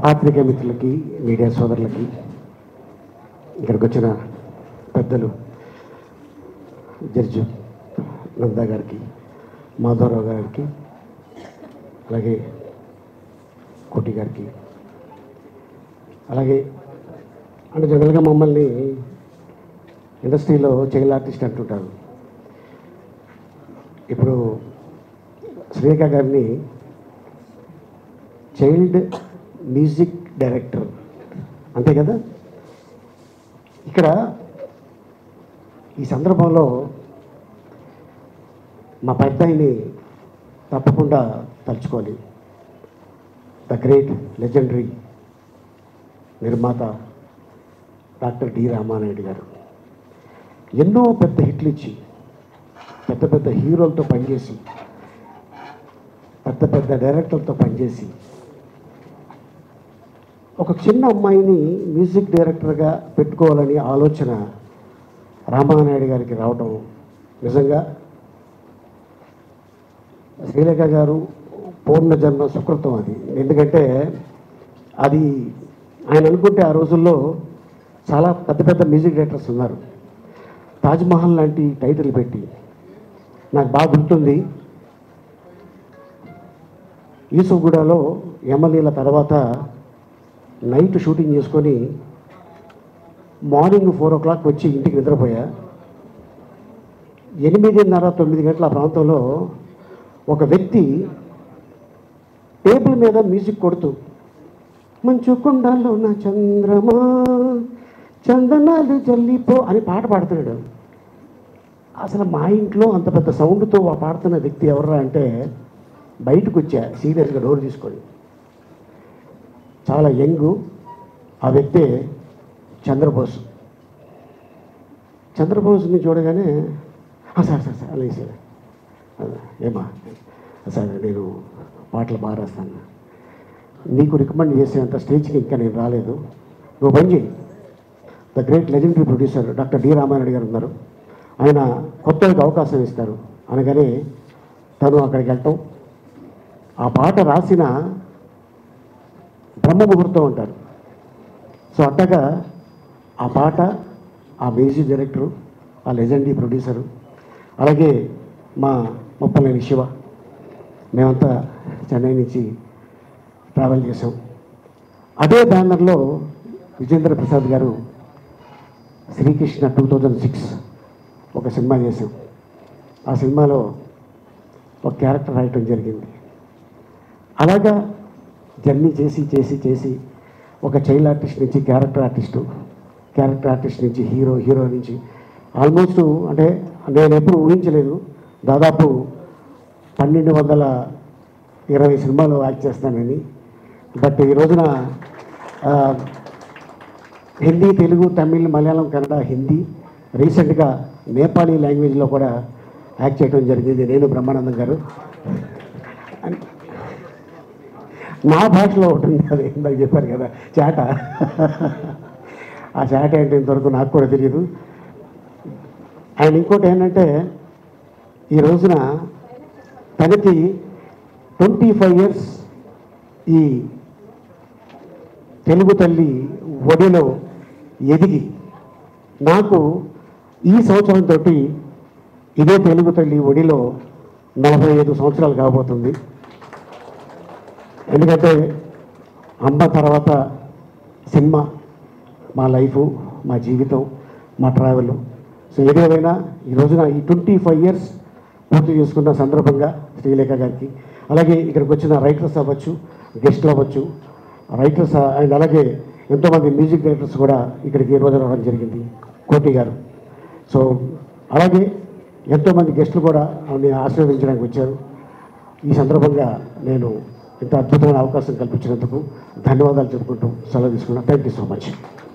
పాత్రిక మిత్రులకి మీడియా సోదరులకి ఇక్కడికి వచ్చిన పెద్దలు జడ్జి నందా గారికి మాధవరావు గారికి అలాగే కోటి గారికి అలాగే అంటే జనరల్గా మమ్మల్ని ఇండస్ట్రీలో చైల్డ్ ఆర్టిస్ట్ అంటుంటారు ఇప్పుడు శ్రీరేఖ గారిని చైల్డ్ మ్యూజిక్ డైరెక్టర్ అంతే కదా ఇక్కడ ఈ సందర్భంలో మా పెద్దాయిని తప్పకుండా తలుచుకోవాలి ద గ్రేట్ లెజెండరీ నిర్మాత డాక్టర్ డి రామానాయుడు గారు ఎన్నో పెద్ద హిట్లు ఇచ్చి పెద్ద పెద్ద హీరోలతో పనిచేసి పెద్ద పెద్ద డైరెక్టర్లతో పనిచేసి ఒక చిన్న అమ్మాయిని మ్యూజిక్ డైరెక్టర్గా పెట్టుకోవాలని ఆలోచన రామానాయుడు గారికి రావటం నిజంగా శ్రీలేఖ గారు పూర్ణ జన్మ సుకృతం అది ఎందుకంటే అది ఆయన అనుకుంటే ఆ రోజుల్లో చాలా పెద్ద పెద్ద మ్యూజిక్ డైరెక్టర్స్ ఉన్నారు తాజ్మహల్ లాంటి టైటిల్ పెట్టి నాకు బాగా గుర్తుంది యూసుఫ్గూడలో ఎమ్మెల్యేల తర్వాత నైట్ షూటింగ్ చేసుకొని మార్నింగ్ ఫోర్ ఓ క్లాక్ వచ్చి ఇంటికి నిద్రపోయా ఎనిమిదిన్నర తొమ్మిది గంటల ఆ ప్రాంతంలో ఒక వ్యక్తి టేబుల్ మీద మ్యూజిక్ కొడుతూ మంచు కుండాల్లో నా చంద్రమా చందనాలు జల్లిపో అని పాట పాడుతున్నాడు అసలు మా ఇంట్లో అంత పెద్ద సౌండ్తో ఆ పాడుతున్న వ్యక్తి ఎవర్రా అంటే బయటకు వచ్చా సీరియస్గా డోర్ తీసుకొని చాలా యంగ్ ఆ వ్యక్తే చంద్రబోస్ చంద్రబోస్ని చూడగానే "ఆ, సార్ సార్ సార్ అలాగే సార్ అదే, ఏమా సార్ నేను పాటలు బాగా రాస్తాను నీకు రికమెండ్ చేసేంత స్టేజ్కి ఇంకా నేను రాలేదు నువ్వు పని చేయి the great legendary producer doctor D Ramareddy garu ఉన్నారు ఆయన కొత్తగా అవకాశం ఇస్తారు అనగానే తను అక్కడికి వెళ్ళటం ఆ పాట రాసిన బ్రహ్మ ముహూర్తం అంటారు సో అట్టగా ఆ పాట ఆ మ్యూజిక్ డైరెక్టరు ఆ లెజెండరీ ప్రొడ్యూసరు అలాగే మా ముప్పలేని శివ మేమంతా చెన్నై నుంచి ట్రావెల్ చేసాం అదే బ్యానర్లో Vijayendra Prasad garu Srikrishna two thousand six ఒక సినిమా చేసాం ఆ సినిమాలో ఒక క్యారెక్టర్ రాయటం జరిగింది అలాగా జర్నీ చేసి చేసి చేసి ఒక చైల్డ్ ఆర్టిస్ట్ నుంచి క్యారెక్టర్ ఆర్టిస్టు క్యారెక్టర్ ఆర్టిస్ట్ నుంచి హీరో హీరో నుంచి ఆల్మోస్ట్ అంటే నేను ఎప్పుడు ఊహించలేదు దాదాపు పన్నెండు వందల ఇరవై సినిమాలు యాక్ట్ చేస్తానని బట్ ఈ రోజున ఆ, హిందీ తెలుగు తమిళ్ మలయాళం కన్నడ హిందీ రీసెంట్గా నేపాలీ లాంగ్వేజ్లో కూడా యాక్ట్ చేయడం జరిగింది నేను బ్రహ్మానందం గారు నా భాషలో ఉంటుంది అది ఇందాక చెప్పారు కదా చాట ఆ చాట ఏంటి ఇంతవరకు నాకు కూడా తెలియదు అండ్ ఇంకోటి ఏంటంటే ఈ రోజున తనకి ట్వంటీ ఫైవ్ ఇయర్స్ ఈ తెలుగు తల్లి ఒడిలో ఎదిగి నాకు ఈ సంవత్సరంతో ఇదే తెలుగు తల్లి ఒడిలో నలభై ఐదు సంవత్సరాలు కాబోతుంది ఎందుకంటే అమ్మ తర్వాత సినిమా మా లైఫ్ మా జీవితం మా ట్రావెల్ సో ఏదేమైనా ఈ రోజున ఈ ట్వంటీ ఫైవ్ ఇయర్స్ పూర్తి చేసుకున్న సందర్భంగా శ్రీలేఖ గారికి అలాగే ఇక్కడికి వచ్చిన రైటర్స్ అవ్వచ్చు గెస్ట్లు అవ్వచ్చు రైటర్స్ అండ్ అలాగే ఎంతోమంది మ్యూజిక్ డైరెక్టర్స్ కూడా ఇక్కడికి ఈ రోజు రావడం జరిగింది కోటి గారు సో అలాగే ఎంతోమంది గెస్టులు కూడా ఆమెని ఆశీర్వదించడానికి వచ్చారు ఈ సందర్భంగా నేను ఇంత అద్భుతమైన అవకాశం కల్పించినందుకు ధన్యవాదాలు చెప్పుకుంటూ సెలవు తీసుకున్నాను థ్యాంక్ యూ సో మచ్